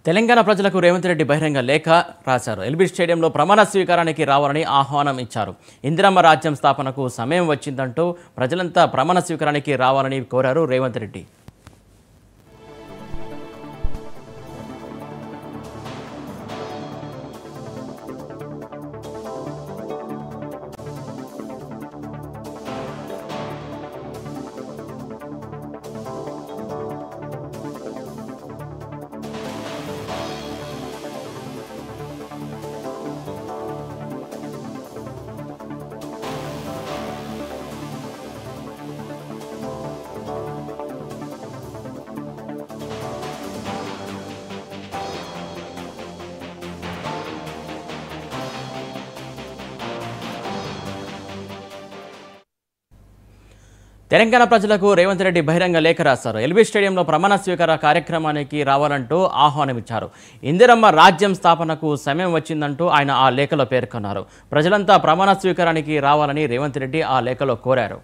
తెలంగాణ ప్రజలకు రేవంత్ రెడ్డి బహిరంగ లేఖ రాశారు ఎల్బీ స్టేడియంలో ప్రమాణ స్వీకారానికి రావాలని ఆహ్వానం ఇచ్చారు ఇందిరమ్మ రాజ్యం స్థాపనకు సమయం వచ్చిందంటూ ప్రజలంతా ప్రమాణ స్వీకారానికి రావాలని కోరారు రేవంత్ రెడ్డి తెలంగాణ ప్రజలకు రేవంత్ రెడ్డి బహిరంగ లేఖ రాశారు ఎల్బీ స్టేడియంలో ప్రమాణ స్వీకార కార్యక్రమానికి రావాలంటూ ఆహ్వానమిచ్చారు ఇందిరమ్మ రాజ్యం స్థాపనకు సమయం వచ్చిందంటూ ఆయన ఆ లేఖలో పేర్కొన్నారు ప్రజలంతా ప్రమాణ స్వీకారానికి రావాలని రేవంత్ రెడ్డి ఆ లేఖలో కోరారు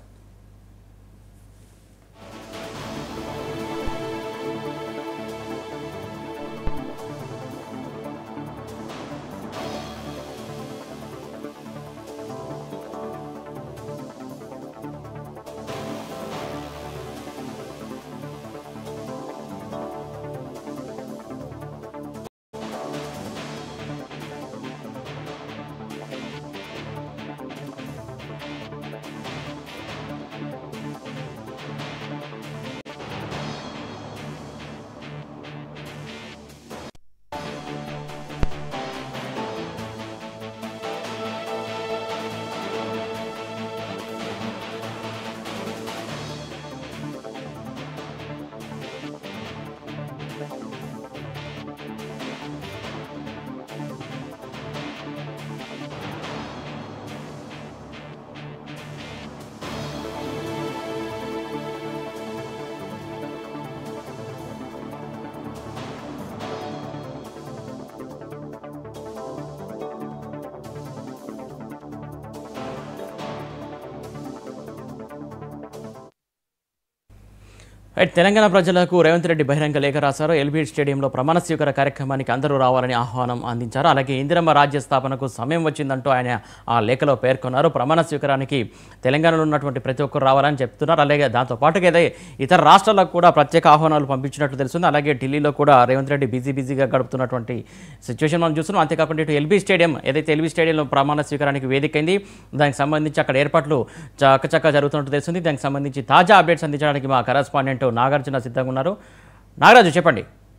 రైట్ తెలంగాణ ప్రజలకు రేవంత్ రెడ్డి బహిరంగ లేఖ రాశారు ఎల్బీ స్టేడియంలో ప్రమాణ స్వీకార కార్యక్రమానికి అందరూ రావాలని ఆహ్వానం అందించారు అలాగే ఇందిరమ్మ రాజ్య స్థాపనకు సమయం వచ్చిందంటూ ఆయన ఆ లేఖలో పేర్కొన్నారు ప్రమాణ స్వీకారానికి తెలంగాణలో ఉన్నటువంటి ప్రతి ఒక్కరు రావాలని చెప్తున్నారు అలాగే దాంతో పాటుగా ఏదై ఇతర రాష్ట్రాలకు కూడా ప్రత్యేక ఆహ్వానాలు పంపించినట్లు తెలుస్తుంది అలాగే ఢిల్లీలో కూడా రేవంత్ రెడ్డి బిజీ బిజీగా గడుపుతున్నటువంటి సిచ్యువేషన్ మనం చూస్తున్నాం అంతేకాకుండా ఇటు ఎల్బీ స్టేడియం ఏదైతే ఎల్బీ స్టేడియంలో ప్రమాణ స్వీకారానికి వేదికైంది దానికి సంబంధించి అక్కడ ఏర్పాట్లు చక్కచక్క జరుగుతున్నట్టు తెలుస్తుంది దానికి సంబంధించి తాజా అప్డేట్స్ అందించడానికి మా కరెస్పాండెంట్ నాగార్జున సిద్ధంగా ఉన్నారు నాగరాజు చెప్పండి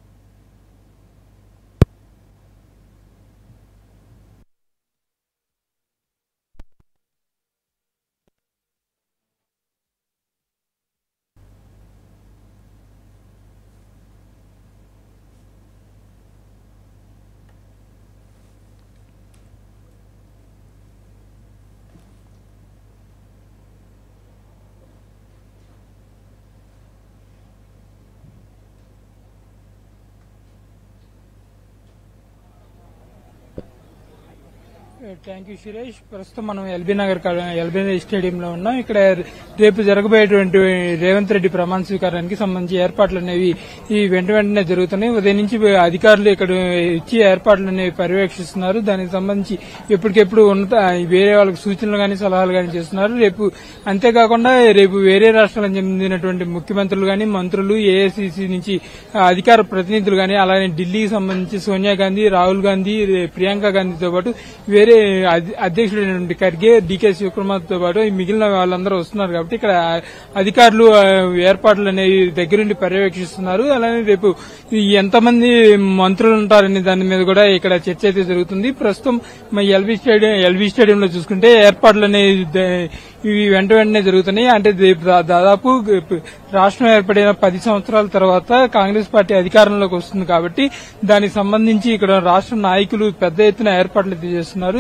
థ్యాంక్ యూ సురేష్ ప్రస్తుతం మనం ఎల్బీ నగర్ కా- ఎల్బీ స్టేడియంలో ఉన్నాం ఇక్కడ రేపు జరగబోయేటువంటి రేవంత్ రెడ్డి ప్రమాణ స్వీకారానికి సంబంధించి ఏర్పాట్లు అనేవి ఈ వెంట వెంటనే జరుగుతున్నాయి ఉదయం నుంచి అధికారులు ఇక్కడ ఇచ్చి ఏర్పాట్లు అనేవి పర్యవేక్షిస్తున్నారు దానికి సంబంధించి ఎప్పటికెప్పుడు ఉన్నత వేరే వాళ్ళకి సూచనలు గాని సలహాలు గాని చేస్తున్నారు రేపు అంతేకాకుండా రేపు వేరే రాష్ట్రాలకు చెందినటువంటి ముఖ్యమంత్రులు గాని మంత్రులు ఏఐసిసి నుంచి అధికార ప్రతినిధులు గాని అలానే ఢిల్లీకి సంబంధించి సోనియా గాంధీ రాహుల్ గాంధీ ప్రియాంక గాంధీతో పాటు వేరే అధి- అధ్యక్షుడైనటువంటి ఖర్గే డీకే శివకుమార్తో పాటు ఈ మిగిలిన వాళ్ళందరూ వస్తున్నారు కాబట్టి ఇక్కడ అధికారులు ఆ, ఏర్పాట్లు అనేవి దగ్గరుండి పర్యవేక్షిస్తున్నారు అలానే రేపు ఈ ఎంతమంది మంత్రులు ఉంటారనే దాని మీద కూడా ఇక్కడ చర్చ అయితే జరుగుతుంది ప్రస్తుతం మా ఎల్బీ స్టేడియం ఎల్బీ స్టేడియంలో చూసుకుంటే ఏర్పాట్లు అనేవి ద- ఇవి వెంట వెంటనే జరుగుతున్నాయి అంటే దే- దా- దాదాపు రాష్ట్రం ఏర్పడిన పది సంవత్సరాల తర్వాత కాంగ్రెస్ పార్టీ అధికారంలోకి వస్తుంది కాబట్టి దానికి సంబంధించి ఇక్కడ రాష్ట్ర నాయకులు పెద్ద ఎత్తున ఏర్పాట్లు అయితే చేస్తున్నారు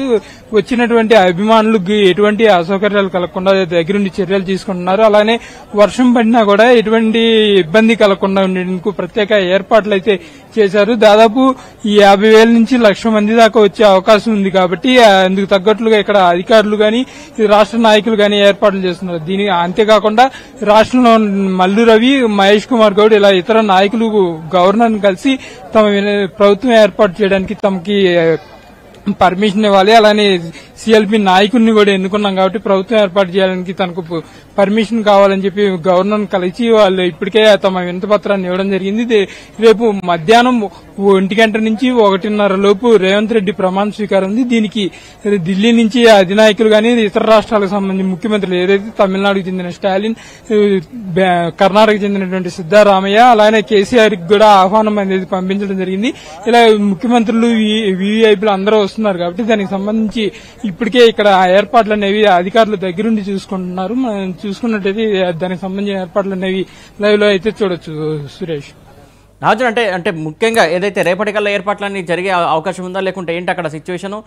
వచ్చినటువంటి అభిమానులకు ఎటువంటి అసౌకర్యాలు కలగకుండా దగ్గరుండి చర్యలు తీసుకుంటున్నారు అలానే వర్షం పడినా కూడా ఎటువంటి ఇబ్బంది కలగకుండా ఉండేందుకు ప్రత్యేక ఏర్పాట్లు అయితే చేశారు దాదాపు ఈ యాభై వేల నుంచి లక్ష మంది దాకా వచ్చే అవకాశం ఉంది కాబట్టి ఆ, అందుకు తగ్గట్లుగా ఇక్కడ అధికారులు గాని ఈ రాష్ట్ర నాయకులు గాని ఏర్పాట్లు చేస్తున్నారు దీని అంతేకాకుండా రాష్ట్రంలో మల్లు రవి మహేష్ కుమార్ గౌడ్ ఇలా ఇతర నాయకులు గవర్నర్ కలిసి తమ విన- ప్రభుత్వం ఏర్పాటు చేయడానికి తమకి ఆ, పర్మిషన్ ఇవ్వాలి అలానే సిఎల్పి నాయకుడిని కూడా ఎన్నుకున్నాం కాబట్టి ప్రభుత్వం ఏర్పాటు చేయడానికి తనకు ప- పర్మిషన్ కావాలని చెప్పి గవర్నర్ కలిసి వాళ్ళు ఇప్పటికే తమ వినతి పత్రాన్ని ఇవ్వడం జరిగింది దే- రేపు మధ్యాహ్నం ఒంటి గంట నుంచి ఒకటిన్నర లోపు రేవంత్ రెడ్డి ప్రమాణ స్వీకారం ఉంది దీనికి ఢిల్లీ నుంచి అధినాయకులు గాని ఇతర రాష్ట్రాలకు సంబంధించిన ముఖ్యమంత్రులు ఏదైతే తమిళనాడుకు చెందిన స్టాలిన్ ఆ, బె- కర్ణాటకకు చెందినటువంటి సిద్దారామయ్య అలానే కేసీఆర్ కి కూడా ఆహ్వానం అనేది పంపించడం జరిగింది ఇలా ముఖ్యమంత్రులు వివిఐపీలు అందరూ వస్తున్నారు కాబట్టి దానికి సంబంధించి ఇప్పటికే ఇక్కడ ఆ ఏర్పాట్లు అనేవి అధికారులు దగ్గరుండి చూసుకుంటున్నారు మనం చూసుకున్నట్టయితే దానికి సంబంధించిన ఏర్పాట్లు అనేవి లైవ్ లో అయితే చూడొచ్చు సురేష్ నాగార్జున అంటే అంటే ముఖ్యంగా ఏదైతే రేపటికల్లా ఏర్పాట్లన్నీ జరిగే అవ- అవకాశం ఉందా లేకుంటే ఏంటి అక్కడ సిచ్యువేషన్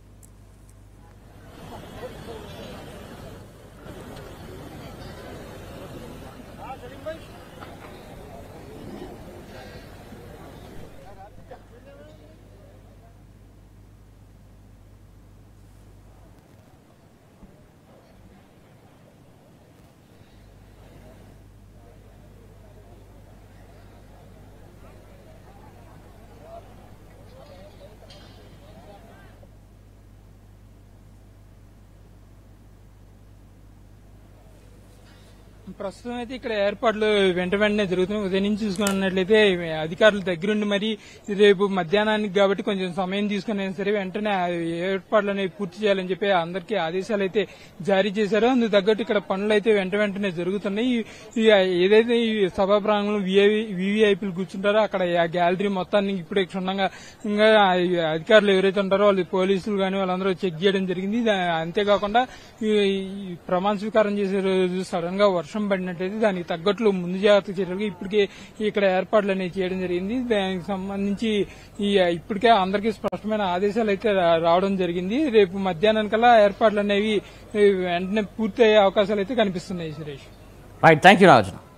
ప్రస్తుతం అయితే ఇక్కడ ఏర్పాట్లు వెంట వెంటనే జరుగుతున్నాయి ఉదయం నుంచి చూసుకున్నట్లయితే అధికారులు దగ్గరుండి మరి రేపు మధ్యాహ్నానికి కాబట్టి కొంచెం సమయం తీసుకుని అయినా సరే వెంటనే ఆ ఏర్పాట్లు అనేవి పూర్తి చేయాలని చెప్పి అందరికీ ఆదేశాలు అయితే జారీ చేశారు అందుకు తగ్గట్టు ఇక్కడ పనులు అయితే వెంట వెంటనే జరుగుతున్నాయి ఈ- ఈ ఏదైతే ఈ సభా ప్రాంగణంలో వివిఐపీలు కూర్చుంటారో అక్కడ ఆ గ్యాలరీ మొత్తాన్ని ఇప్పుడు క్షుణ్ణంగా ఇంకా ఆ అధికారులు ఎవరైతే ఉంటారో వాళ్ళు పోలీసులు కానీ వాళ్ళందరూ చెక్ చేయడం జరిగింది దా- అంతేకాకుండా ఈ ఈ ప్రమాణ స్వీకారం చేసే రోజు సడన్ గా వర్షం పడినట్టయితే దానికి తగ్గట్లు ముందు జాగ్రత్త చర్యలుగా ఇప్పటికే ఇక్కడ ఏర్పాట్లు అనేవి చేయడం జరిగింది దానికి సంబంధించి ఈ ఇప్పటికే అందరికీ స్పష్టమైన ఆదేశాలు అయితే రా- రావడం జరిగింది రేపు మధ్యాహ్నానికల్లా ఏర్పాట్లు అనేవి ఈ, వెంటనే పూర్తి అయ్యే అవకాశాలు అయితే కనిపిస్తున్నాయి Suresh right thank you Nagarjuna